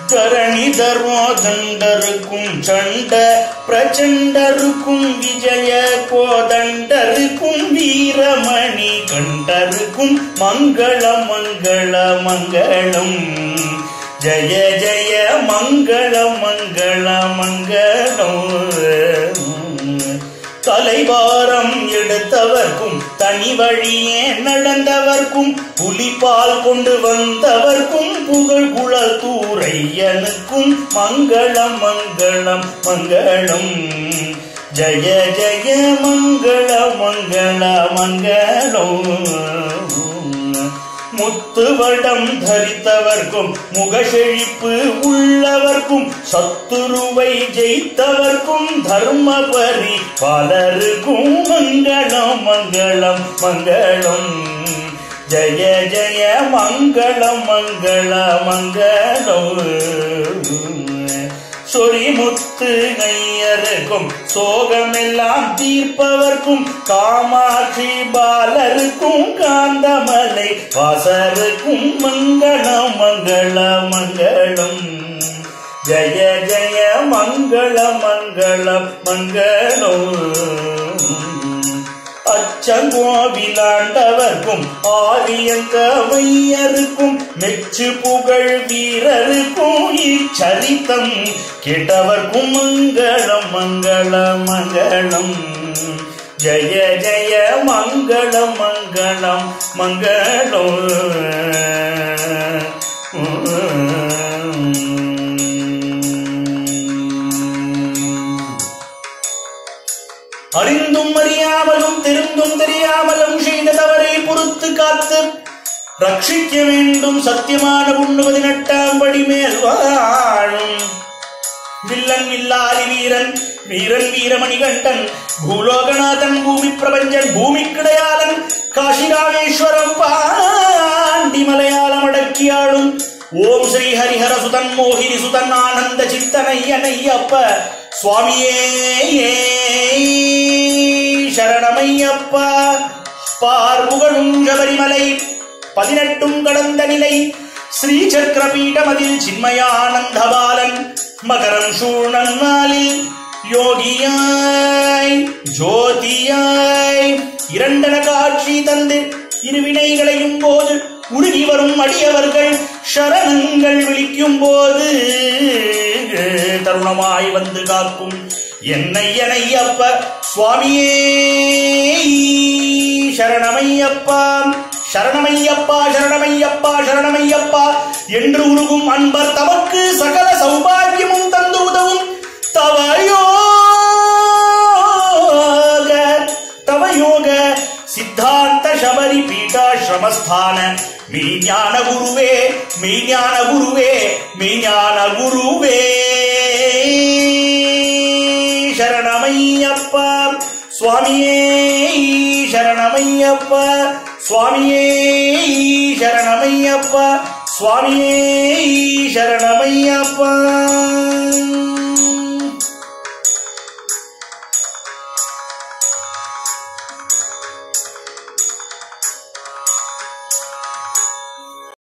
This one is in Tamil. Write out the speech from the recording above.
தரணி தர்மோதண்டருக்கும் சண்ட பிரச்சண்டருக்கும் விஜய கோதண்டருக்கும் வீரமணி கண்டருக்கும் மங்கள மங்கள மங்களம் ஜய ஜய மங்கள மங்கள மங்களம் தலைவாரம் எடுத்தவர்க்கும் தனி வழியே நடந்தவர்க்கும் புலிபால் கொண்டு வந்தவர்க்கும் புகழ் குளத்தூரையனுக்கும் மங்களம் மங்களம் மங்களம் ஜய ஜய மங்கள மங்கள மங்களம் முத்துவடம் தரித்தவர்க்கும் முகசெழிப்பு உள்ளவர்க்கும் சத்துருவை ஜெயித்தவர்க்கும் தர்மபரி பலருக்கும் மங்களம் மங்களம் மங்களம் ஜய ஜய மங்களம் மங்கள மங்களம் சொரிமுத்து ஐயருக்கும் சோகமெல்லாம் தீர்ப்பவர்க்கும் காமாட்சி பாலருக்கும் காந்தமலை வாசருக்கும் மங்களம் மங்கள மங்களம் ஜய ஜய மங்கள மங்கள மங்களம் அச்சங்கோவிலாண்டவர்க்கும் ஆரியங்கமையருக்கும் மெச்சு புகழ் வீரருக்கும் இச்சரித்தம் கேட்டவர்க்கும் மங்களம் மங்கள மங்களம் ஜய ஜய மங்களம் மங்களம் மங்களம் அறிந்தும் அறியாமலும் தெரிந்தும் தெரியாமலும் செய்த தவறை பொறுத்து காத்து ரட்சிக்க வேண்டும் சத்தியமான உண்ணு பதினெட்டாம் படி மேல் வாழும் வில்லன் இல்லாதி வீரன் வீரன் வீரமணிகண்டன் பூலோகநாதன் பூமி பிரபஞ்சன் பூமி கிடையாளன் காசிராமேஸ்வரம் பாண்டி மலையாளம் அடக்கியாளும் ஓம் ஸ்ரீ ஹரிஹர சுதன் மோகினி சுதன் ஆனந்த சித்தனையனையப்ப சுவாமியே சரணமையப்பா பார்முகனும் சபரிமலை பதினெட்டும் கடந்த நிலை ஸ்ரீ சக்கரபீடமதில் சின்மயானந்தபாலன் மகரம் சூழ்நன்னாளில் யோகியாய் ஜோதியாய் இரண்டன காட்சி தந்து இருவினைகளையும் போது உருகி வரும் அடியவர்கள் சரணங்கள் விழிக்கும் போது தருணமாய் வந்து காக்கும் என்னை எனையப்ப சுவாமியே சரணமையப்பா சரணமையப்பா சரணமையப்பா சரணமையப்பா என்று உருகும் அன்பர் தமக்கு சகல சௌபாகியமும் தந்து உதவும் தவயோக தவயோக சித்தாந்த சபரி பீட்டாசிரமஸ்தான மெய்ஞான குருவே மெய்ஞான குருவே மெய்ஞான குருவே சரணமையப்பா சுவாமியே சரணமையப்பா சுவாமியே சரணமையப்பா சுவாமியே சரணமையப்பா